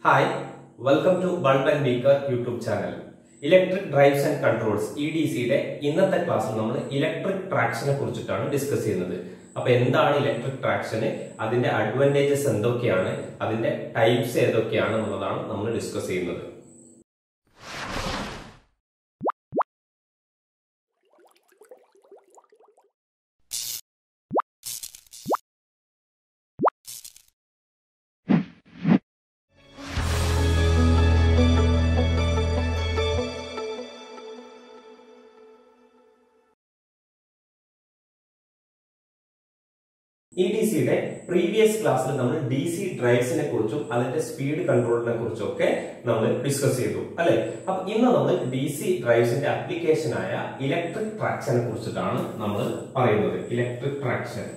hi welcome to bulb and beaker YouTube channel electric drives and controls E D സിയുടെ ഇന്നത്തെ ക്ലാസ്സിൽ നമ്മൾ electric ട്രാക്ഷനെ കുറിച്ചിട്ടാണ് ഡിസ്കസ് ചെയ്യുന്നത് അപ്പൊ എന്താണ് ഇലക്ട്രിക് ട്രാക്ഷന് അതിന്റെ അഡ്വാൻറ്റേജസ് എന്തൊക്കെയാണ് അതിന്റെ ടൈപ്സ് ഏതൊക്കെയാണ് എന്നുള്ളതാണ് നമ്മൾ ഡിസ്കസ് ചെയ്യുന്നത് ഇ ഡി സിയുടെ പ്രീവിയസ് ക്ലാസ്സിൽ നമ്മൾ ഡി സി ഡ്രൈവ്സിനെ കുറിച്ചും അതിന്റെ സ്പീഡ് കൺട്രോളിനെ കുറിച്ചും ഒക്കെ നമ്മൾ ഡിസ്കസ് ചെയ്തു അല്ലെ അപ്പൊ ഇന്ന് നമ്മൾ ഡി സി ഡ്രൈവ്സിന്റെ ആപ്ലിക്കേഷനായ ഇലക്ട്രിക് ട്രാക്ഷനെ കുറിച്ചിട്ടാണ് നമ്മൾ പറയുന്നത് ഇലക്ട്രിക് ട്രാക്ഷൻ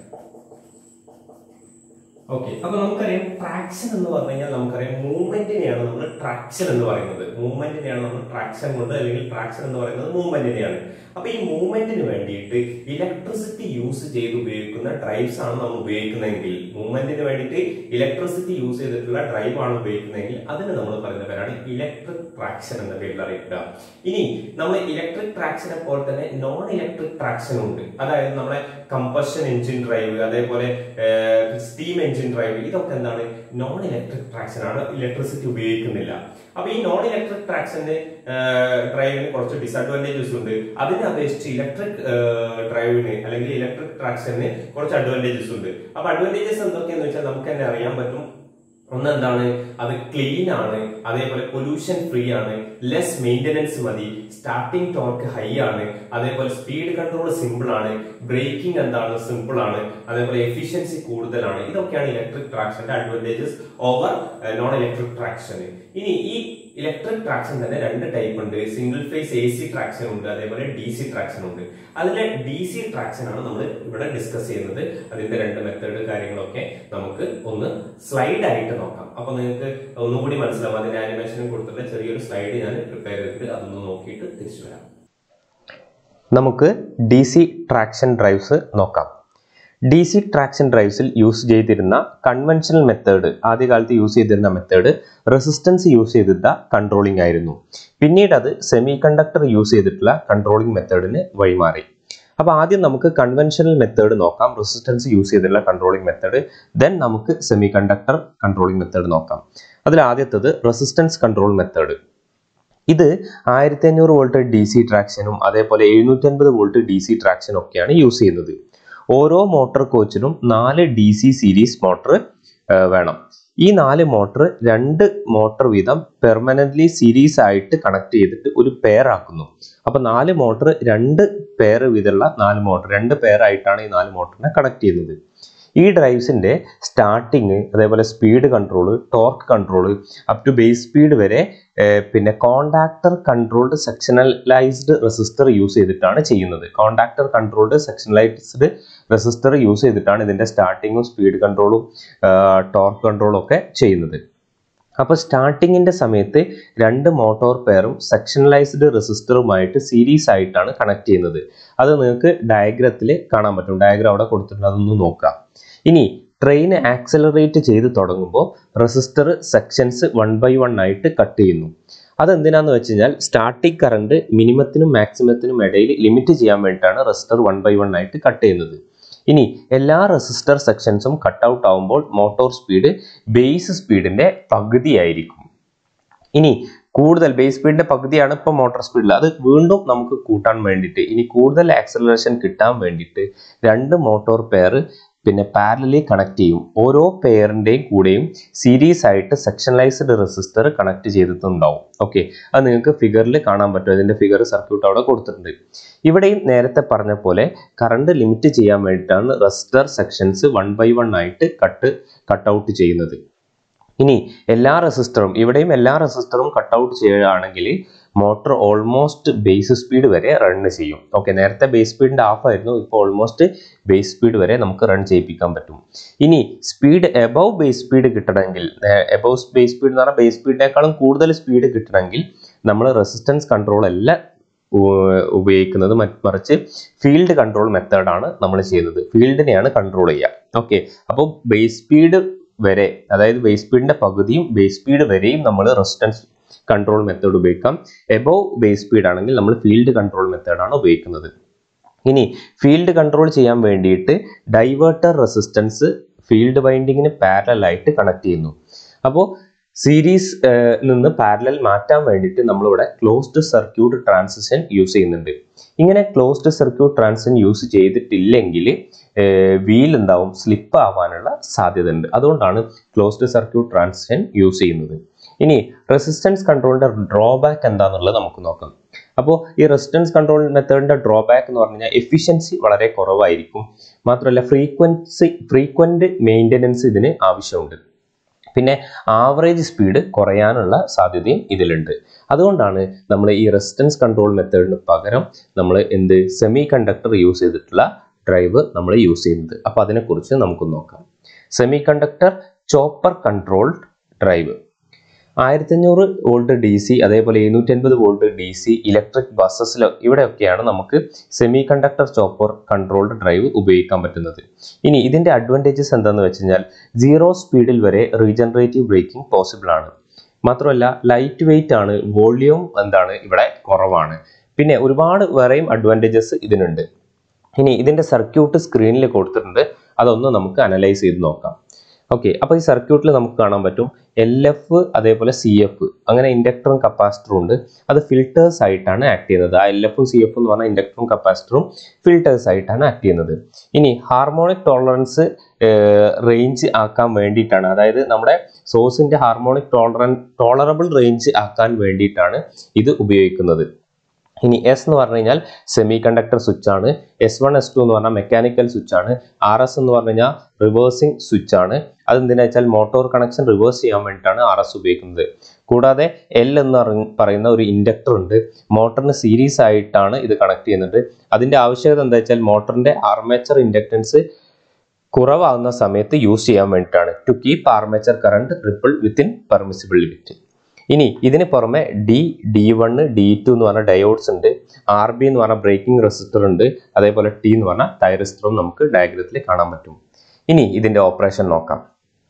ഓക്കെ അപ്പൊ നമുക്കറിയാം ട്രാക്ഷൻ എന്ന് പറഞ്ഞു കഴിഞ്ഞാൽ നമുക്കറിയാം മൂവ്മെന്റിനെയാണ് നമ്മൾ ട്രാക്ഷൻ എന്ന് പറയുന്നത് മൂവ്മെന്റിനെയാണ് നമ്മൾ ട്രാക്ഷൻ കൊണ്ട് അല്ലെങ്കിൽ ട്രാക്ഷൻ എന്ന് പറയുന്നത് മൂവ്മെന്റിനെയാണ് അപ്പൊ ഈ മൂവ്മെന്റിന് വേണ്ടിയിട്ട് ഇലക്ട്രിസിറ്റി യൂസ് ചെയ്ത് ഉപയോഗിക്കുന്ന ഡ്രൈവ്സ് ആണ് നമ്മൾ ഉപയോഗിക്കുന്നതെങ്കിൽ മൂവ്മെന്റിന് വേണ്ടിയിട്ട് ഇലക്ട്രിസിറ്റി യൂസ് ചെയ്തിട്ടുള്ള ഡ്രൈവ് ആണ് ഉപയോഗിക്കുന്നതെങ്കിൽ അതിന് നമ്മൾ പറയുന്ന പേരാണ് ഇലക്ട്രിക് ട്രാക്ഷൻ എന്ന പേരിൽ അറിയപ്പെടുക ഇനി നമ്മൾ ഇലക്ട്രിക് ട്രാക്ഷനെ പോലെ തന്നെ നോൺ ഇലക്ട്രിക് ട്രാക്ഷൻ ഉണ്ട് അതായത് നമ്മുടെ കമ്പഷൻ എഞ്ചിൻ ഡ്രൈവ് അതേപോലെ സ്റ്റീം എഞ്ചിൻ ഡ്രൈവ് ഇതൊക്കെ എന്താണ് നോൺ ഇലക്ട്രിക് ട്രാക്ഷൻ ആണ് ഇലക്ട്രിസിറ്റി ഉപയോഗിക്കുന്നില്ല അപ്പൊ ഈ നോൺ ഇലക്ട്രിക് ട്രാക്ഷന് ഡ്രൈവിന് കുറച്ച് ഡിസഡ്വാൻറ്റേജസ് ഉണ്ട് അതിനെ അപേക്ഷിച്ച് ഇലക്ട്രിക് ഡ്രൈവിന് അല്ലെങ്കിൽ ഇലക്ട്രിക് ട്രാക്ഷന് കുറച്ച് അഡ്വാൻറ്റേജസ് ഉണ്ട് അപ്പൊ അഡ്വാൻറ്റേജസ് എന്തൊക്കെയാന്ന് വെച്ചാൽ നമുക്ക് തന്നെ അറിയാൻ പറ്റും ഒന്ന് എന്താണ് അത് ക്ലീൻ ആണ് അതേപോലെ പൊല്യൂഷൻ ഫ്രീ ആണ് ലെസ് മെയിൻ്റനൻസ് മതി സ്റ്റാർട്ടിംഗ് ടോർക്ക് ഹൈ ആണ് അതേപോലെ സ്പീഡ് കൺട്രോൾ സിമ്പിൾ ആണ് ബ്രേക്കിംഗ് എന്താണ് സിമ്പിൾ ആണ് അതേപോലെ എഫിഷ്യൻസി കൂടുതലാണ് ഇതൊക്കെയാണ് ഇലക്ട്രിക് ട്രാക്ഷന്റെ advantages over non electric traction ഇനി ഈ ഇലക്ട്രിക് ട്രാക്ഷൻ തന്നെ രണ്ട് ടൈപ്പ് ഉണ്ട് single phase A C traction ഉണ്ട് അതേപോലെ ഡി സി ട്രാക്ഷൻ ഉണ്ട് അതിലെ ഡി സി ട്രാക്ഷൻ ആണ് നമ്മൾ ഇവിടെ ഡിസ്കസ് ചെയ്യുന്നത് അതിന്റെ രണ്ട് മെത്തേഡ് കാര്യങ്ങളൊക്കെ നമുക്ക് ഒന്ന് സ്ലൈഡ് ആയിട്ട് നോക്കാം അപ്പൊ നിങ്ങൾക്ക് ഒന്നുകൂടി മനസ്സിലാവും അതിന്റെ ആനിമേഷനും കൊടുത്തിട്ട് ചെറിയൊരു സ്ലൈഡ് ഞാൻ പ്രിപ്പയർ ചെയ്തിട്ട് അതൊന്ന് നോക്കിയിട്ട് തിരിച്ചു വരാം നമുക്ക് ഡി സി ട്രാക്ഷൻ ഡ്രൈവ്സ് നോക്കാം ഡി സി ട്രാക്ഷൻ ഡ്രൈവ്സിൽ യൂസ് ചെയ്തിരുന്ന കൺവെൻഷണൽ മെത്തേഡ് ആദ്യകാലത്ത് യൂസ് ചെയ്തിരുന്ന മെത്തേഡ് റെസിസ്റ്റൻസ് യൂസ് ചെയ്തിട്ട കൺട്രോളിംഗ് ആയിരുന്നു പിന്നീട് അത് സെമി കണ്ടക്ടർ യൂസ് ചെയ്തിട്ടുള്ള കൺട്രോളിംഗ് മെത്തേഡിന് വഴിമാറി അപ്പോൾ ആദ്യം നമുക്ക് കൺവെൻഷണൽ മെത്തേഡ് നോക്കാം റെസിസ്റ്റൻസ് യൂസ് ചെയ്തിട്ടുള്ള കൺട്രോളിംഗ് മെത്തേഡ് ദെൻ നമുക്ക് സെമി കണ്ടക്ടർ കൺട്രോളിംഗ് മെത്തേഡ് നോക്കാം അതിൽ ആദ്യത്തത് റെസിസ്റ്റൻസ് കൺട്രോൾ മെത്തേഡ് ഇത് ആയിരത്തി അഞ്ഞൂറ് വോൾട്ട് ഡി സി ട്രാക്ഷനും അതേപോലെ എഴുന്നൂറ്റി അൻപത് വോൾട്ട് ഡി സി ട്രാക്ഷനും ഒക്കെയാണ് യൂസ് ചെയ്യുന്നത് ഓരോ മോട്ടോർ കോച്ചിനും നാല് ഡി സി സീരീസ് മോട്ടർ വേണം ഈ നാല് മോട്ടർ രണ്ട് മോട്ടർ വീതം പെർമനന്റ്ലി സീരീസ് ആയിട്ട് കണക്ട് ചെയ്തിട്ട് ഒരു പെയർ ആക്കുന്നു അപ്പൊ നാല് മോട്ടർ രണ്ട് പെയർ വീതമുള്ള നാല് മോട്ടർ രണ്ട് പെയർ ആയിട്ടാണ് ഈ നാല് മോട്ടറിനെ കണക്ട് ചെയ്യുന്നത് ഈ ഡ്രൈവ്സിന്റെ സ്റ്റാർട്ടിങ് അതേപോലെ speed control torque control up to base speed വരെ പിന്നെ contactor controlled sectionalised resistor use ചെയ്തിട്ടാണ് ചെയ്യുന്നത് contactor controlled sectionalised resistor use ചെയ്തിട്ടാണ് ഇതിന്റെ സ്റ്റാർട്ടിങ്ങും സ്പീഡ് കൺട്രോളും ടോർക്ക് കൺട്രോളും ഒക്കെ ചെയ്യുന്നത് അപ്പോൾ സ്റ്റാർട്ടിങ്ങിന്റെ സമയത്ത് രണ്ട് മോട്ടോർ പെയറും സെക്ഷനലൈസ്ഡ് റെസിസ്റ്ററുമായിട്ട് സീരീസ് ആയിട്ടാണ് കണക്ട് ചെയ്യുന്നത് അത് നിങ്ങൾക്ക് ഡയഗ്രത്തിൽ കാണാൻ പറ്റും ഡയഗ്രം അവിടെ കൊടുത്തിട്ടുണ്ട് അതൊന്ന് നോക്കാം ഇനി ട്രെയിൻ ആക്സലറേറ്റ് ചെയ്ത് തുടങ്ങുമ്പോൾ resistor sections one by one ആയിട്ട് കട്ട് ചെയ്യുന്നു അതെന്തിനാന്ന് വെച്ച് കഴിഞ്ഞാൽ സ്റ്റാർട്ടിക് കറണ്ട് മിനിമത്തിനും മാക്സിമത്തിനും ഇടയിൽ ലിമിറ്റ് ചെയ്യാൻ വേണ്ടിയിട്ടാണ് റെസിസ്റ്റർ വൺ ബൈ വൺ ആയിട്ട് കട്ട് ചെയ്യുന്നത് ഇനി എല്ലാ റെസിസ്റ്റർ സെക്ഷൻസും കട്ട് ഔട്ട് ആവുമ്പോൾ മോട്ടോർ സ്പീഡ് ബേസ് സ്പീഡിന്റെ പകുതിയായിരിക്കും ഇനി കൂടുതൽ ബേസ് സ്പീഡിന്റെ പകുതിയാണ് ഇപ്പോൾ മോട്ടോർ സ്പീഡിൽ അത് വീണ്ടും നമുക്ക് കൂട്ടാൻ വേണ്ടിയിട്ട് ഇനി കൂടുതൽ ആക്സലറേഷൻ കിട്ടാൻ വേണ്ടിയിട്ട് രണ്ട് മോട്ടോർ പെയർ പിന്നെ പാരലി കണക്ട് ചെയ്യും ഓരോ പെയറിൻ്റെയും കൂടെയും സീരീസ് ആയിട്ട് സെക്ഷനലൈസ്ഡ് റെസിസ്റ്റർ കണക്ട് ചെയ്തിട്ടുണ്ടാവും ഓക്കെ അത് നിങ്ങൾക്ക് ഫിഗറിൽ കാണാൻ പറ്റും അതിൻ്റെ ഫിഗർ സർക്യൂട്ട് അവിടെ കൊടുത്തിട്ടുണ്ട് ഇവിടെയും നേരത്തെ പറഞ്ഞ പോലെ കറണ്ട് ലിമിറ്റ് ചെയ്യാൻ വേണ്ടിയിട്ടാണ് resistor sections one by one ആയിട്ട് കട്ട് കട്ട് ഔട്ട് ചെയ്യുന്നത് ഇനി എല്ലാ റെസിസ്റ്ററും ഇവിടെയും എല്ലാ റെസിസ്റ്ററും കട്ട് ഔട്ട് ചെയ്യുകയാണെങ്കിൽ മോട്ടോർ ഓൾമോസ്റ്റ് ബേസ് സ്പീഡ് വരെ റൺ ചെയ്യും ഓക്കെ നേരത്തെ ബേസ് സ്പീഡിന്റെ ഹാഫ് ആയിരുന്നു ഇപ്പോൾ ഓൾമോസ്റ്റ് ബേസ് സ്പീഡ് വരെ നമുക്ക് റൺ ചെയ്യിപ്പിക്കാൻ പറ്റും ഇനി സ്പീഡ് എബവ് ബേസ് സ്പീഡ് കിട്ടണമെങ്കിൽ എബവ് ബേസ് സ്പീഡ് എന്ന് പറഞ്ഞാൽ ബേസ് സ്പീഡിനേക്കാളും കൂടുതൽ സ്പീഡ് കിട്ടണമെങ്കിൽ നമ്മൾ റെസിസ്റ്റൻസ് കൺട്രോൾ അല്ല ഉപയോഗിക്കുന്നത് മറിച്ച് ഫീൽഡ് കൺട്രോൾ മെത്തേഡാണ് നമ്മൾ ചെയ്യുന്നത് ഫീൽഡിനെയാണ് കൺട്രോൾ ചെയ്യുക ഓക്കെ അപ്പോൾ ബേസ് സ്പീഡ് വരെ അതായത് ബേസ് സ്പീഡിന്റെ പകുതിയും ബേസ് സ്പീഡ് വരെയും നമ്മൾ റെസിസ്റ്റൻസ് കൺട്രോൾ മെത്തേഡ് ഉപയോഗിക്കാം എബോവ് ബേസ് സ്പീഡ് ആണെങ്കിൽ നമ്മൾ ഫീൽഡ് കൺട്രോൾ മെത്തേഡാണ് ഉപയോഗിക്കുന്നത് ഇനി ഫീൽഡ് കൺട്രോൾ ചെയ്യാൻ വേണ്ടിയിട്ട് ഡൈവേർട്ടർ റെസിസ്റ്റൻസ് ഫീൽഡ് വൈൻഡിങ്ങിന് പാരലൽ ആയിട്ട് കണക്ട് ചെയ്യുന്നു അപ്പോൾ സീരീസ് നിന്ന് പാരലൽ മാറ്റാൻ വേണ്ടിയിട്ട് നമ്മളിവിടെ ക്ലോസ്ഡ് സർക്യൂട്ട് ട്രാൻസിഷൻ യൂസ് ചെയ്യുന്നുണ്ട് ഇങ്ങനെ ക്ലോസ്ഡ് സർക്യൂട്ട് ട്രാൻസിഷൻ യൂസ് ചെയ്തിട്ടില്ലെങ്കിൽ വീൽ എന്താവും സ്ലിപ്പ് ആവാനുള്ള സാധ്യത ഉണ്ട് അതുകൊണ്ടാണ് ക്ലോസ്ഡ് സർക്യൂട്ട് ട്രാൻസിഷൻ യൂസ് ചെയ്യുന്നത് ഇനി റെസിസ്റ്റൻസ് കൺട്രോളിന്റെ ഡ്രോബാക്ക് എന്താണെന്നുള്ളത് നമുക്ക് നോക്കാം അപ്പോൾ ഈ റെസിസ്റ്റൻസ് കൺട്രോൾ മെത്തേഡിന്റെ ഡ്രോബാക്ക് എന്ന് പറഞ്ഞു കഴിഞ്ഞാൽ എഫിഷ്യൻസി വളരെ കുറവായിരിക്കും മാത്രമല്ല ഫ്രീക്വൻസി ഫ്രീക്വന്റ് മെയിൻ്റനൻസ് ഇതിന് ആവശ്യമുണ്ട് പിന്നെ ആവറേജ് സ്പീഡ് കുറയാനുള്ള സാധ്യതയും ഇതിലുണ്ട് അതുകൊണ്ടാണ് നമ്മൾ ഈ റെസിസ്റ്റൻസ് കൺട്രോൾ മെത്തേഡിന് പകരം നമ്മൾ എന്ത് സെമി കണ്ടക്ടർ യൂസ് ചെയ്തിട്ടുള്ള ഡ്രൈവ് നമ്മൾ യൂസ് ചെയ്യുന്നത് അപ്പോൾ അതിനെക്കുറിച്ച് നമുക്ക് നോക്കാം semiconductor chopper controlled drive ആയിരത്തഞ്ഞൂറ് വോൾട്ട് ഡി സി അതേപോലെ എഴുന്നൂറ്റി അൻപത് വോൾട്ട് ഡി സി ഇലക്ട്രിക് ബസ്സസിലോ ഇവിടെയൊക്കെയാണ് നമുക്ക് semiconductor chopper controlled drive ഉപയോഗിക്കാൻ പറ്റുന്നത് ഇനി ഇതിന്റെ അഡ്വാൻറ്റേജസ് എന്താണെന്ന് വെച്ച് കഴിഞ്ഞാൽ സീറോ സ്പീഡിൽ വരെ റീജനറേറ്റീവ് ബ്രേക്കിംഗ് പോസിബിൾ ആണ് മാത്രമല്ല ലൈറ്റ് വെയിറ്റ് ആണ് വോള്യൂം എന്താണ് ഇവിടെ കുറവാണ് പിന്നെ ഒരുപാട് വേറെയും അഡ്വാൻറ്റേജസ് ഇതിനുണ്ട് ഇനി ഇതിന്റെ സർക്യൂട്ട് സ്ക്രീനിൽ കൊടുത്തിട്ടുണ്ട് അതൊന്ന് നമുക്ക് അനലൈസ് ചെയ്ത് നോക്കാം ഓക്കെ അപ്പോൾ ഈ സർക്യൂട്ടിൽ നമുക്ക് കാണാൻ പറ്റും എൽ എഫ് അതേപോലെ സി എഫ് അങ്ങനെ ഇൻഡക്ടറും കപ്പാസിറ്ററും ഉണ്ട് അത് ഫിൽറ്റേഴ്സ് ആയിട്ടാണ് ആക്ട് ചെയ്യുന്നത് ആ എൽ എഫും സി എഫും എന്ന് പറഞ്ഞാൽ ഇൻഡക്ടറും കപ്പാസിറ്ററും ഫിൽറ്റേഴ്സ് ആയിട്ടാണ് ആക്ട് ചെയ്യുന്നത് ഇനി ഹാർമോണിക് ടോളറൻസ് റേഞ്ച് ആക്കാൻ വേണ്ടിയിട്ടാണ് അതായത് നമ്മുടെ സോഴ്സിന്റെ ഹാർമോണിക് ടോളറൻ ടോളറബിൾ റേഞ്ച് ആക്കാൻ വേണ്ടിയിട്ടാണ് ഇത് ഉപയോഗിക്കുന്നത് ഇനി എസ് എന്ന് പറഞ്ഞു കഴിഞ്ഞാൽ സെമി കണ്ടക്ടർ സ്വിച്ച് ആണ് എസ് വൺ എസ് ടു എന്ന് പറഞ്ഞാൽ മെക്കാനിക്കൽ സ്വിച്ച് ആണ് ആർ എസ് എന്ന് പറഞ്ഞു കഴിഞ്ഞാൽ റിവേഴ്സിംഗ് സ്വിച്ച് ആണ് അതെന്തിനാ വെച്ചാൽ മോട്ടോർ കണക്ഷൻ റിവേഴ്സ് ചെയ്യാൻ വേണ്ടിയിട്ടാണ് ആർ എസ് ഉപയോഗിക്കുന്നത് കൂടാതെ എൽ എന്ന് പറ- പറയുന്ന ഒരു ഇൻഡക്ടർ ഉണ്ട് മോട്ടറിന് സീരീസ് ആയിട്ടാണ് ഇത് കണക്ട് ചെയ്യുന്നത് അതിന്റെ ആവശ്യകത എന്താ വെച്ചാൽ മോട്ടറിന്റെ ആർമേച്ചർ ഇൻഡക്റ്റൻസ് കുറവാകുന്ന സമയത്ത് യൂസ് ചെയ്യാൻ വേണ്ടിയിട്ടാണ് to keep armature current ripple within permissible limit ഇനി ഇതിന് പുറമെ D D one D two എന്ന് പറഞ്ഞ ഡയോഡ്സ് ഉണ്ട് ആർ ബി എന്ന് പറഞ്ഞ ബ്രേക്കിംഗ് റെസിസ്റ്റർ ഉണ്ട് അതേപോലെ ടി എന്ന് പറഞ്ഞ തൈറിസ്റ്ററും നമുക്ക് ഡയഗ്രത്തിൽ കാണാൻ പറ്റും ഇനി ഇതിന്റെ ഓപ്പറേഷൻ നോക്കാം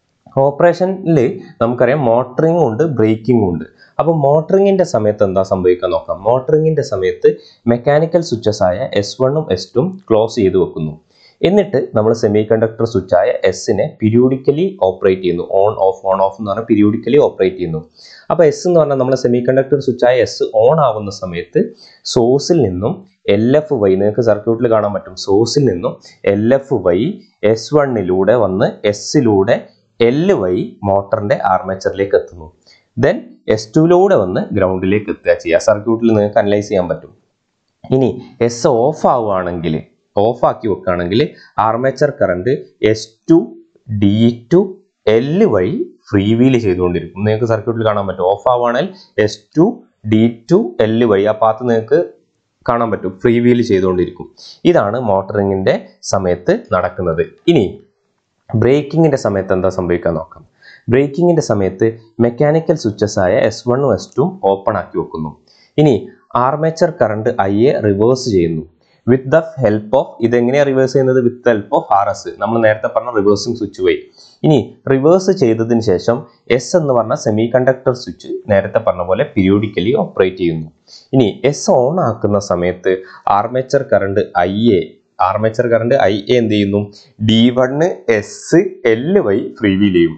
ഓപ്പറേഷനിൽ നമുക്കറിയാം മോട്ടറിംഗും ഉണ്ട് ബ്രേക്കിംഗും ഉണ്ട് അപ്പോൾ മോട്ടറിങ്ങിന്റെ സമയത്ത് എന്താ സംഭവിക്കാൻ നോക്കാം മോട്ടറിങ്ങിന്റെ സമയത്ത് മെക്കാനിക്കൽ സ്വിച്ചസ് ആയ എസ് വണ്ണും എസ് ടും ക്ലോസ് ചെയ്ത് വെക്കുന്നു എന്നിട്ട് നമ്മൾ സെമി കണ്ടക്ടർ സ്വിച്ച് ആയ എസിനെ പീരിയോഡിക്കലി ഓപ്പറേറ്റ് ചെയ്യുന്നു ഓൺ ഓഫ് ഓൺ ഓഫ് എന്ന് പറഞ്ഞാൽ പീരിയോഡിക്കലി ഓപ്പറേറ്റ് ചെയ്യുന്നു അപ്പോൾ എസ് എന്ന് പറഞ്ഞാൽ നമ്മുടെ സെമി കണ്ടക്ടർ സ്വിച്ച് ആയ എസ് ഓൺ ആവുന്ന സമയത്ത് സോഴ്സിൽ നിന്നും എൽ എഫ് വൈ നിങ്ങൾക്ക് സർക്യൂട്ടിൽ കാണാൻ പറ്റും സോഴ്സിൽ നിന്നും എൽ എഫ് വൈ എസ് വണ്ണിലൂടെ വന്ന് എസിലൂടെ എൽ വൈ മോട്ടറിന്റെ ആർമേച്ചറിലേക്ക് എത്തുന്നു ദെൻ എസ് ടുയിലൂടെ വന്ന് ഗ്രൗണ്ടിലേക്ക് എത്തുക ചെയ്യുക സർക്യൂട്ടിൽ നിങ്ങൾക്ക് അനലൈസ് ചെയ്യാൻ പറ്റും ഇനി എസ് ഓഫ് ആവുകയാണെങ്കിൽ ഓഫ് ആക്കി വെക്കുകയാണെങ്കിൽ armature current S two D two L വഴി ഫ്രീ വീൽ ചെയ്തുകൊണ്ടിരിക്കും നിങ്ങൾക്ക് സർക്യൂട്ടിൽ കാണാൻ പറ്റും ഓഫ് ആവുകയാണെങ്കിൽ S two D two L വഴി ആ പാത്ത് നിങ്ങൾക്ക് കാണാൻ പറ്റും ഫ്രീ വീൽ ചെയ്തുകൊണ്ടിരിക്കും ഇതാണ് മോട്ടറിങ്ങിന്റെ സമയത്ത് നടക്കുന്നത് ഇനി ബ്രേക്കിങ്ങിന്റെ സമയത്ത് എന്താ സംഭവിക്കാൻ നോക്കാം ബ്രേക്കിങ്ങിന്റെ സമയത്ത് മെക്കാനിക്കൽ സ്വിച്ചസ് ആയ എസ് വണ്ണും എസ് ടും ഓപ്പൺ ആക്കി വെക്കുന്നു ഇനി armature current I A reverse ചെയ്യുന്നു വിത്ത് ദ ഹെൽപ്പ് ഓഫ് ഇതെങ്ങനെയാണ് റിവേഴ്സ് ചെയ്യുന്നത് with help of R S നമ്മൾ നേരത്തെ പറഞ്ഞ റിവേഴ്സിംഗ് സ്വിച്ച് വഴി ഇനി റിവേഴ്സ് ചെയ്തതിന് ശേഷം എസ് എന്ന് പറഞ്ഞ സെമി കണ്ടക്ടർ സ്വിച്ച് നേരത്തെ പറഞ്ഞ പോലെ പീരിയോഡിക്കലി ഓപ്പറേറ്റ് ചെയ്യുന്നു ഇനി എസ് ഓൺ ആക്കുന്ന സമയത്ത് armature current I A armature current I A എന്ത് ചെയ്യുന്നു ഡി വണ് എസ് എൽ വഴി ഫ്രീ വീൽ ചെയ്യും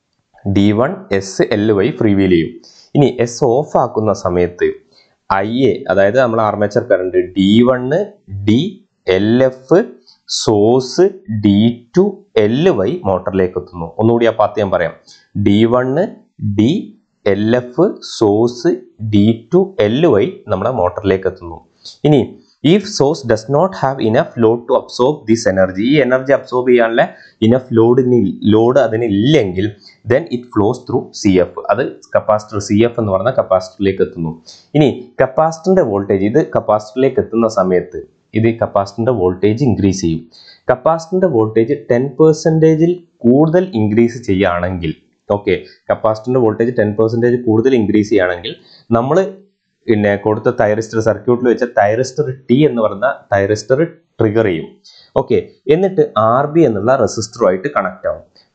ഡി വൺ എസ് എൽ വഴി ഫ്രീ വീൽ ചെയ്യും ഇനി എസ് ഓഫ് ആക്കുന്ന സമയത്ത് ഐ എ അതായത് നമ്മൾ armature current D one D L F source D two L Y മോട്ടറിലേക്ക് എത്തുന്നു ഒന്നുകൂടി ആ പാത്ത് ഞാൻ പറയാം D one D L F source D two L Y നമ്മുടെ മോട്ടറിലേക്ക് എത്തുന്നു ഇനി if source does not have enough load to absorb this energy ഈ എനർജി അബ്സോർബ് ചെയ്യാനുള്ള ഇനഫ് ലോഡിന് ലോഡ് അതിന് ഇല്ലെങ്കിൽ then it flows through C F അത് കപ്പാസിറ്റർ സി എഫ് എന്ന് പറഞ്ഞ കപ്പാസിറ്ററിലേക്ക് എത്തുന്നു ഇനി കപ്പാസിറ്ററിന്റെ വോൾട്ടേജ് ഇത് കപ്പാസിറ്ററിലേക്ക് എത്തുന്ന സമയത്ത് ഇത് കപ്പാസിറ്ററിന്റെ വോൾട്ടേജ് ഇൻക്രീസ് ചെയ്യും കപ്പാസിറ്ററിന്റെ വോൾട്ടേജ് ടെൻ പെർസെൻറ്റേജിൽ കൂടുതൽ ഇൻക്രീസ് ചെയ്യുകയാണെങ്കിൽ ഓക്കെ കപ്പാസിറ്ററിന്റെ വോൾട്ടേജ് ടെൻ പെർസെൻറ്റേജ് കൂടുതൽ ഇൻക്രീസ് ചെയ്യുകയാണെങ്കിൽ നമ്മൾ പിന്നെ കൊടുത്ത തൈറിസ്റ്റർ സർക്യൂട്ടിൽ വെച്ച തൈറിസ്റ്റർ ടി എന്ന് പറയുന്ന തൈറിസ്റ്റർ ട്രിഗർ ചെയ്യും ഓക്കെ എന്നിട്ട് ആർ ബി എന്നുള്ള റെസിസ്റ്ററുമായിട്ട് കണക്ട് ആവും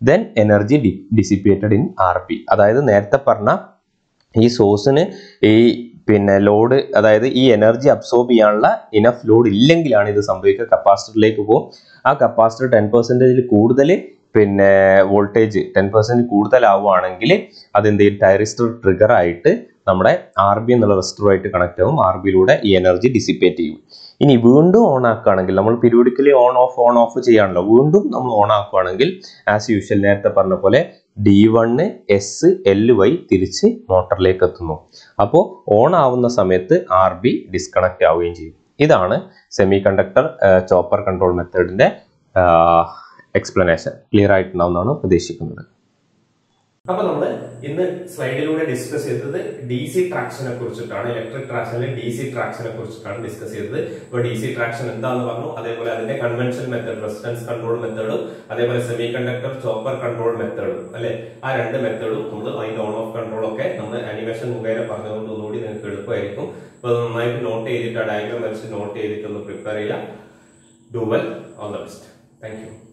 then energy dissipated in R P അതായത് നേരത്തെ പറഞ്ഞ ഈ സോഴ്സിന് ഈ പിന്നെ ലോഡ് അതായത് ഈ എനർജി അബ്സോർബ് ചെയ്യാനുള്ള ഇനഫ് ലോഡ് ഇല്ലെങ്കിലാണ് ഇത് സംഭവിക്കുക കപ്പാസിറ്ററിലേക്ക് പോകും ആ കപ്പാസിറ്റർ ടെൻ പെർസെൻറ്റേജിൽ കൂടുതൽ പിന്നെ വോൾട്ടേജ് ടെൻ പെർസെൻറ്റ് കൂടുതലാവുകയാണെങ്കിൽ അതെന്ത് ചെയ്യും ടൈറിസ്റ്റർ ട്രിഗർ ആയിട്ട് നമ്മുടെ ആർ ബി എന്നുള്ള റെസിസ്റ്ററുമായിട്ട് കണക്ട് ആവും ആർ ബിയിലൂടെ ഈ എനർജി ഡിസിപ്പേറ്റ് ചെയ്യും ഇനി വീണ്ടും ഓൺ ആക്കുകയാണെങ്കിൽ നമ്മൾ periodically on off on off ചെയ്യാണല്ലോ വീണ്ടും നമ്മൾ ഓൺ ആക്കുകയാണെങ്കിൽ ആസ് യൂഷ്വൽ നേരത്തെ പറഞ്ഞ പോലെ D one S L Y തിരിച്ച് മോട്ടറിലേക്ക് എത്തുന്നു അപ്പോൾ ഓൺ ആവുന്ന സമയത്ത് ആർ ബി ഡിസ്കണക്ട് ആവുകയും ചെയ്യും ഇതാണ് സെമി കണ്ടക്ടർ ചോപ്പർ കൺട്രോൾ മെത്തേഡിന്റെ എക്സ്പ്ലനേഷൻ ക്ലിയർ ആയിട്ടുണ്ടാവുന്നതാണ് പ്രതീക്ഷിക്കുന്നത് അപ്പൊ നമ്മൾ ഇന്ന് സ്ലൈഡിലൂടെ ഡിസ്കസ് ചെയ്തത് ഡി സി ട്രാക്ഷനെ കുറിച്ചിട്ടാണ് ഇലക്ട്രിക് ട്രാക്ഷനിൽ ഡി സി ട്രാക്ഷനെ കുറിച്ചിട്ടാണ് ഡിസ്കസ് ചെയ്തത് അപ്പൊ ഡി സി ട്രാക്ഷൻ എന്താന്ന് പറഞ്ഞു അതേപോലെ അതിന്റെ കൺവെൻഷൻ മെത്തേഡ് റെസിസ്റ്റൻസ് കൺട്രോൾ മെത്തേഡും അതേപോലെ സെമി കണ്ടക്ടർ ചോപ്പർ കൺട്രോൾ മെത്തേഡും അല്ലെ ആ രണ്ട് മെത്തേഡും നമ്മൾ അതിന്റെ ഓൺ ഓഫ് കൺട്രോൾ ഒക്കെ നമ്മൾ അനിമേഷൻ മുഖേന പറഞ്ഞതുകൊണ്ട് ഒന്നുകൂടി നിങ്ങൾക്ക് എളുപ്പമായിരിക്കും അപ്പൊ അത് നന്നായിട്ട് നോട്ട് ചെയ്തിട്ട് ആ ഡയഗ്രാം വരച്ച് നോട്ട് ചെയ്തിട്ട് ഒന്ന് പ്രിപ്പയർ ചെയ്യാം do well all the best thank U